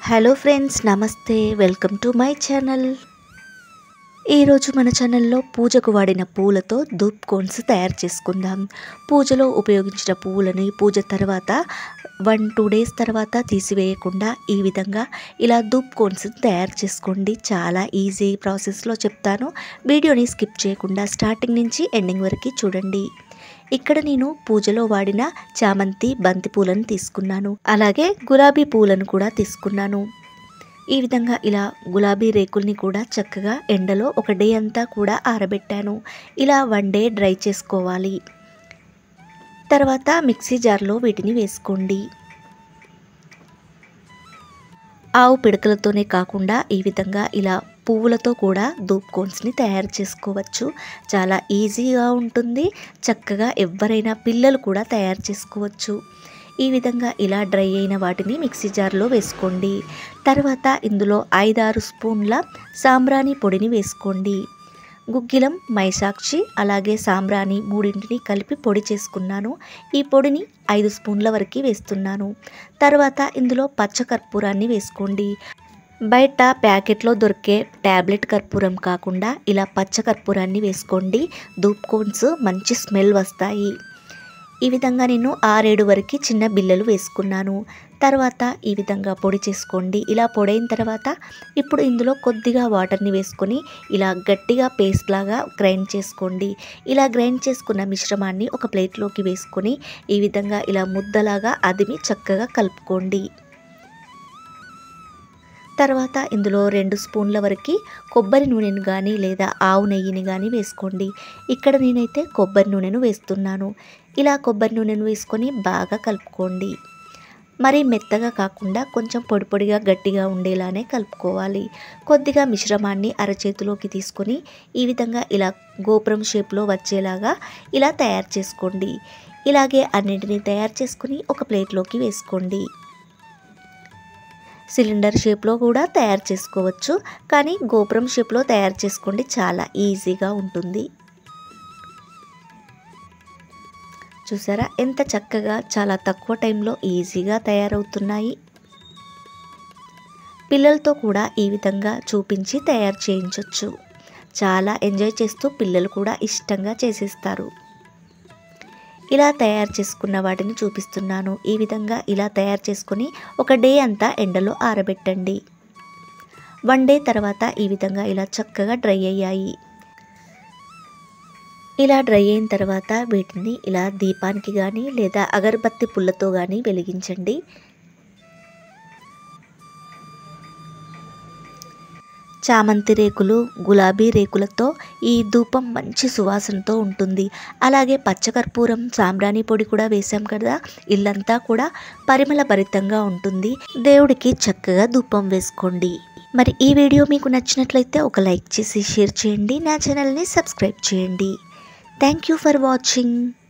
hello friends నమస్తే welcome to my channel ఈరోజు మన ఛానల్లో పూజకు వాడిన పూలతో ధూప్ కోన్స్ తయారు చేసుకుందాం పూజలో ఉపయోగించిన పువ్వులని పూజ తర్వాత వన్ టూ డేస్ తర్వాత తీసివేయకుండా ఈ విధంగా ఇలా ధూప్ కోన్స్ తయారు చేసుకోండి చాలా ఈజీ ప్రాసెస్లో చెప్తాను వీడియోని స్కిప్ చేయకుండా స్టార్టింగ్ నుంచి ఎండింగ్ వరకు చూడండి ఇక్కడ నేను పూజలో వాడిన చామంతి బంతి పూలను తీసుకున్నాను అలాగే గులాబీ పూలను కూడా తీసుకున్నాను ఈ విధంగా ఇలా గులాబీ రేకుల్ని కూడా చక్కగా ఎండలో ఒక డే అంతా కూడా ఆరబెట్టాను ఇలా వన్ డే డ్రై చేసుకోవాలి తర్వాత మిక్సీ జార్లో వీటిని వేసుకోండి ఆవు పిడకలతోనే కాకుండా ఈ విధంగా ఇలా పువ్వులతో కూడా ధూప్ కోన్స్ని తయారు చేసుకోవచ్చు చాలా ఈజీగా ఉంటుంది చక్కగా ఎవరైనా పిల్లలు కూడా తయారు చేసుకోవచ్చు ఈ విధంగా ఇలా డ్రై అయిన వాటిని మిక్సీ జార్లో వేసుకోండి తర్వాత ఇందులో ఐదారు స్పూన్ల సాంబ్రాణి పొడిని వేసుకోండి గుగ్గిలం మైసాక్షి అలాగే సాంబ్రాణి మూడింటిని కలిపి పొడి చేసుకున్నాను ఈ పొడిని ఐదు స్పూన్ల వరకు వేస్తున్నాను తర్వాత ఇందులో పచ్చ కర్పూరాన్ని వేసుకోండి బయట ప్యాకెట్లో దొరికే ట్యాబ్లెట్ కర్పూరం కాకుండా ఇలా పచ్చ కర్పూరాన్ని వేసుకోండి ధూప్ కోన్స్ మంచి స్మెల్ వస్తాయి ఈ విధంగా నేను ఆరేడు వరకు చిన్న బిల్లలు వేసుకున్నాను తర్వాత ఈ విధంగా పొడి చేసుకోండి ఇలా పొడైన తర్వాత ఇప్పుడు ఇందులో కొద్దిగా వాటర్ని వేసుకొని ఇలా గట్టిగా పేస్ట్ లాగా గ్రైండ్ చేసుకోండి ఇలా గ్రైండ్ చేసుకున్న మిశ్రమాన్ని ఒక ప్లేట్లోకి వేసుకొని ఈ విధంగా ఇలా ముద్దలాగా అదిమి చక్కగా కలుపుకోండి తర్వాత ఇందులో రెండు స్పూన్ల వరకు కొబ్బరి నూనెను కానీ లేదా ఆవు నెయ్యిని కానీ వేసుకోండి ఇక్కడ నేనైతే కొబ్బరి నూనెను వేస్తున్నాను ఇలా కొబ్బరి నూనెను వేసుకొని బాగా కలుపుకోండి మరి మెత్తగా కాకుండా కొంచెం పొడి పొడిగా గట్టిగా ఉండేలానే కలుపుకోవాలి కొద్దిగా మిశ్రమాన్ని అరచేతిలోకి తీసుకొని ఈ విధంగా ఇలా గోపురం షేప్లో వచ్చేలాగా ఇలా తయారు చేసుకోండి ఇలాగే అన్నింటినీ తయారు చేసుకుని ఒక ప్లేట్లోకి వేసుకోండి సిలిండర్ షేప్లో కూడా తయారు చేసుకోవచ్చు కానీ గోపురం షేప్లో తయారు చేసుకోండి చాలా ఈజీగా ఉంటుంది చూసారా ఎంత చక్కగా చాలా తక్కువ టైంలో ఈజీగా తయారవుతున్నాయి పిల్లలతో కూడా ఈ విధంగా చూపించి తయారు చేయించవచ్చు చాలా ఎంజాయ్ చేస్తూ పిల్లలు కూడా ఇష్టంగా చేసేస్తారు ఇలా తయారు చేసుకున్న వాటిని చూపిస్తున్నాను ఈ విధంగా ఇలా తయారు చేసుకొని ఒక డే అంతా ఎండలో ఆరబెట్టండి వన్ డే తర్వాత ఈ విధంగా ఇలా చక్కగా డ్రై అయ్యాయి ఇలా డ్రై అయిన తర్వాత వీటిని ఇలా దీపానికి కానీ లేదా అగరబత్తి పుల్లతో కానీ వెలిగించండి చామంతి రేకులు గులాబీ రేకులతో ఈ ధూపం మంచి సువాసనతో ఉంటుంది అలాగే పచ్చకర్పూరం సాంబ్రాణి పొడి కూడా వేసాం కదా ఇల్లంతా కూడా పరిమళ భరితంగా ఉంటుంది దేవుడికి చక్కగా ధూపం వేసుకోండి మరి ఈ వీడియో మీకు నచ్చినట్లయితే ఒక లైక్ చేసి షేర్ చేయండి నా ఛానల్ని సబ్స్క్రైబ్ చేయండి థ్యాంక్ యూ ఫర్ వాచింగ్